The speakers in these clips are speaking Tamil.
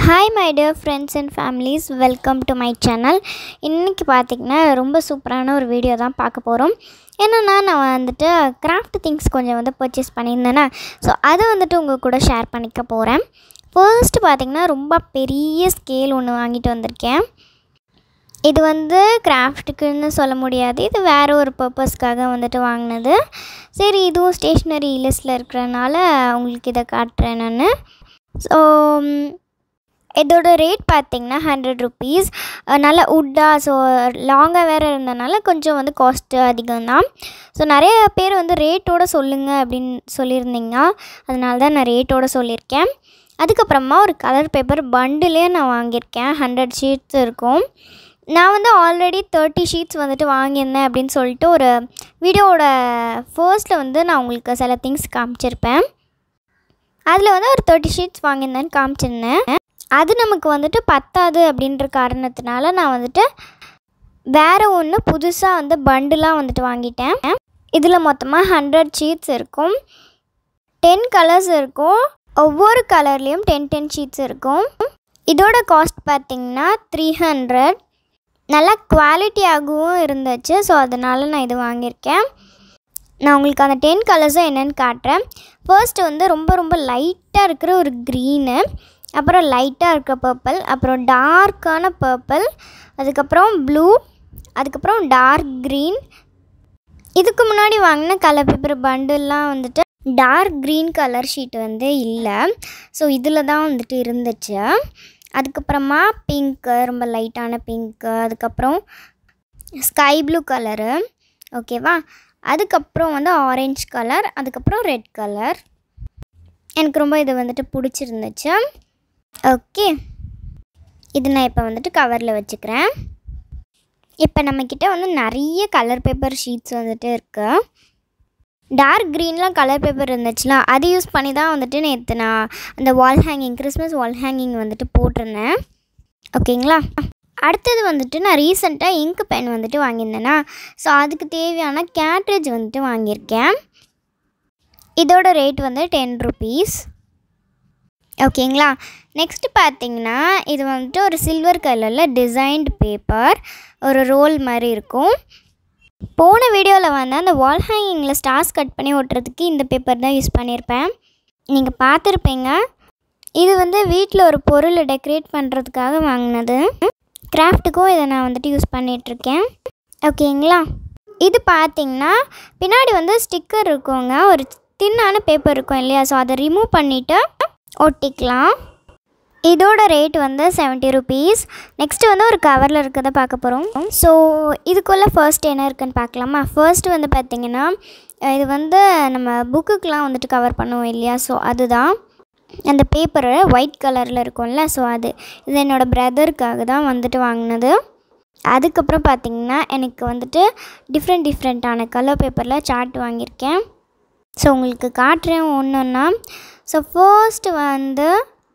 hi my dear friends and families welcome to my channel இன்றைக்கி பார்த்திங்கன்னா ரொம்ப சூப்பரான ஒரு வீடியோ தான் பார்க்க போகிறோம் என்னென்னா நான் வந்துட்டு கிராஃப்ட் திங்ஸ் கொஞ்சம் வந்து பர்ச்சேஸ் பண்ணியிருந்தேனே ஸோ அதை வந்துட்டு உங்கள் கூட ஷேர் பண்ணிக்க போகிறேன் ஃபர்ஸ்ட் பார்த்திங்கன்னா ரொம்ப பெரிய ஸ்கேல் ஒன்று வாங்கிட்டு வந்திருக்கேன் இது வந்து கிராஃப்ட்டுக்குன்னு சொல்ல முடியாது இது வேறு ஒரு பர்பஸ்க்காக வந்துட்டு வாங்கினது சரி இதுவும் ஸ்டேஷ்னரி லிஸ்ட்டில் இருக்கிறனால உங்களுக்கு இதை காட்டுறேன் நான் ஸோ இதோட ரேட் பார்த்திங்கன்னா ஹண்ட்ரட் ருபீஸ் நல்லா உட்டாக ஸோ லாங்காக வேறு இருந்தனால கொஞ்சம் வந்து காஸ்ட்டு அதிகம்தான் ஸோ நிறைய பேர் வந்து ரேட்டோடு சொல்லுங்கள் அப்படின்னு சொல்லியிருந்தீங்க அதனால தான் நான் ரேட்டோடு சொல்லியிருக்கேன் அதுக்கப்புறமா ஒரு கலர் பேப்பர் பண்டிலே நான் வாங்கியிருக்கேன் ஹண்ட்ரட் ஷீட்ஸ் இருக்கும் நான் வந்து ஆல்ரெடி தேர்ட்டி ஷீட்ஸ் வந்துட்டு வாங்கியிருந்தேன் அப்படின்னு சொல்லிட்டு ஒரு வீடியோவோட ஃபர்ஸ்ட்டில் வந்து நான் உங்களுக்கு சில திங்ஸ் காமிச்சிருப்பேன் அதில் வந்து ஒரு தேர்ட்டி ஷீட்ஸ் வாங்கியிருந்தேன்னு காமிச்சிருந்தேன் அது நமக்கு வந்துட்டு பத்தாது அப்படின்ற காரணத்தினால நான் வந்துட்டு வேறு ஒன்று புதுசாக வந்து பண்டுலாம் வந்துட்டு வாங்கிட்டேன் இதில் மொத்தமாக ஹண்ட்ரட் ஷீட்ஸ் இருக்கும் டென் கலர்ஸ் இருக்கும் ஒவ்வொரு கலர்லேயும் டென் டென் ஷீட்ஸ் இருக்கும் இதோட காஸ்ட் பார்த்திங்கன்னா த்ரீ ஹண்ட்ரட் நல்லா குவாலிட்டியாகவும் இருந்துச்சு ஸோ அதனால் நான் இது வாங்கியிருக்கேன் நான் உங்களுக்கு அந்த டென் கலர்ஸும் என்னென்னு காட்டுறேன் ஃபர்ஸ்ட் வந்து ரொம்ப ரொம்ப லைட்டாக இருக்கிற ஒரு க்ரீனு அப்புறம் லைட்டாக இருக்க பர்பிள் அப்புறம் டார்க்கான பர்பிள் அதுக்கப்புறம் ப்ளூ அதுக்கப்புறம் டார்க் க்ரீன் இதுக்கு முன்னாடி வாங்கின கலர் பேப்பர் பண்டில்லாம் வந்துட்டு டார்க் க்ரீன் கலர் ஷீட் வந்து இல்லை ஸோ இதில் தான் வந்துட்டு இருந்துச்சு அதுக்கப்புறமா பிங்க்கு ரொம்ப லைட்டான பிங்க்கு அதுக்கப்புறம் ஸ்கை ப்ளூ கலரு ஓகேவா அதுக்கப்புறம் வந்து ஆரஞ்ச் கலர் அதுக்கப்புறம் ரெட் கலர் எனக்கு ரொம்ப இது வந்துட்டு பிடிச்சிருந்துச்சு ஓகே இது நான் இப்போ வந்துட்டு கவரில் வச்சுக்கிறேன் இப்போ நம்மக்கிட்ட வந்து நிறைய கலர் பேப்பர் ஷீட்ஸ் வந்துட்டு இருக்குது டார்க் க்ரீன்லாம் கலர் பேப்பர் இருந்துச்சுல அது யூஸ் பண்ணி தான் வந்துட்டு நேற்று நான் அந்த wall hanging Christmas wall hanging வந்துட்டு போட்டிருந்தேன் ஓகேங்களா அடுத்தது வந்துட்டு நான் ரீசெண்டாக இங்க் பென் வந்துட்டு வாங்கியிருந்தேன்னா ஸோ அதுக்கு தேவையான கேட்ரேஜ் வந்துட்டு வாங்கியிருக்கேன் இதோட ரேட் வந்து டென் ருபீஸ் ஓகேங்களா நெக்ஸ்ட் பார்த்தீங்கன்னா இது வந்துட்டு ஒரு சில்வர் கலரில் டிசைன்டு பேப்பர் ஒரு ரோல் மாதிரி இருக்கும் போன வீடியோவில் வந்து அந்த வால் ஹேங்கிங்கில் ஸ்டார்ஸ் கட் பண்ணி ஒட்டுறதுக்கு இந்த பேப்பர் தான் யூஸ் பண்ணியிருப்பேன் நீங்கள் பார்த்துருப்பீங்க இது வந்து வீட்டில் ஒரு பொருளை டெக்கரேட் பண்ணுறதுக்காக வாங்கினது கிராஃப்ட்டுக்கும் இதை நான் வந்துட்டு யூஸ் பண்ணிகிட்ருக்கேன் ஓகேங்களா இது பார்த்தீங்கன்னா பின்னாடி வந்து ஸ்டிக்கர் இருக்குங்க ஒரு தின்னான பேப்பர் இருக்கும் இல்லையா ஸோ அதை ரிமூவ் பண்ணிவிட்டு ஒட்டிக்கலாம் இதோட ரேட் வந்து செவன்ட்டி ருபீஸ் நெக்ஸ்ட்டு வந்து ஒரு கவரில் இருக்கிறத பார்க்க போகிறோம் ஸோ இதுக்குள்ளே ஃபர்ஸ்ட் என்ன இருக்குன்னு பார்க்கலாமா ஃபர்ஸ்ட் வந்து பார்த்திங்கன்னா இது வந்து நம்ம புக்குக்கெலாம் வந்துட்டு கவர் பண்ணுவோம் இல்லையா ஸோ அதுதான் அந்த பேப்பரு ஒயிட் கலரில் இருக்கும்ல ஸோ அது இது என்னோடய பிரதருக்காக தான் வந்துட்டு வாங்கினது அதுக்கப்புறம் பார்த்திங்கன்னா எனக்கு வந்துட்டு டிஃப்ரெண்ட் டிஃப்ரெண்ட்டான கலர் பேப்பரில் சார்ட் வாங்கியிருக்கேன் ஸோ உங்களுக்கு காட்டுறேன் ஒன்று ஒன்றா ஸோ ஃபர்ஸ்ட் வந்து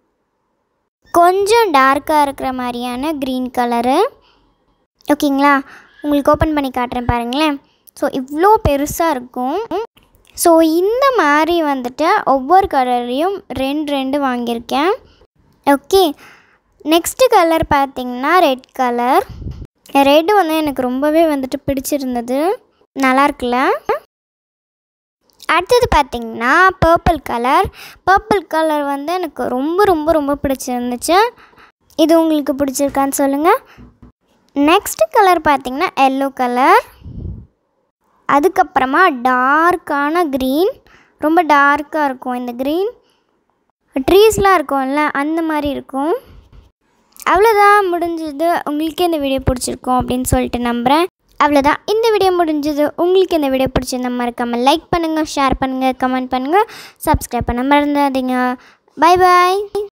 கொஞ்சம் டார்க்காக இருக்கிற மாதிரியான க்ரீன் கலரு ஓகேங்களா உங்களுக்கு ஓப்பன் பண்ணி காட்டுறேன் பாருங்களேன் ஸோ இவ்வளோ பெருசாக இருக்கும் ஸோ இந்த மாதிரி வந்துட்டு ஒவ்வொரு கலர்லேயும் ரெண்டு ரெண்டு வாங்கியிருக்கேன் ஓகே நெக்ஸ்ட்டு கலர் பார்த்திங்கன்னா ரெட் கலர் ரெட்டு வந்து எனக்கு ரொம்பவே வந்துட்டு பிடிச்சிருந்தது நல்லா இருக்குல்ல அடுத்தது பார்த்திங்கன்னா பர்பிள் கலர் பர்பிள் கலர் வந்து எனக்கு ரொம்ப ரொம்ப ரொம்ப பிடிச்சிருந்துச்சு இது உங்களுக்கு பிடிச்சிருக்கான்னு சொல்லுங்கள் நெக்ஸ்ட் கலர் பார்த்திங்கன்னா எல்லோ கலர் அதுக்கப்புறமா டார்க்கான க்ரீன் ரொம்ப டார்க்காக இருக்கும் இந்த க்ரீன் ட்ரீஸ்லாம் இருக்கும்ல அந்த மாதிரி இருக்கும் அவ்வளோதான் முடிஞ்சது உங்களுக்கே இந்த வீடியோ பிடிச்சிருக்கோம் அப்படின்னு சொல்லிட்டு நம்புகிறேன் அவ்வளோதான் இந்த வீடியோ முடிஞ்சது உங்களுக்கு இந்த வீடியோ பிடிச்சிருந்தா மறக்காமல் லைக் பண்ணுங்கள் ஷேர் பண்ணுங்கள் கமெண்ட் பண்ணுங்கள் சப்ஸ்கிரைப் பண்ண மறந்துடாதீங்க பாய் பாய்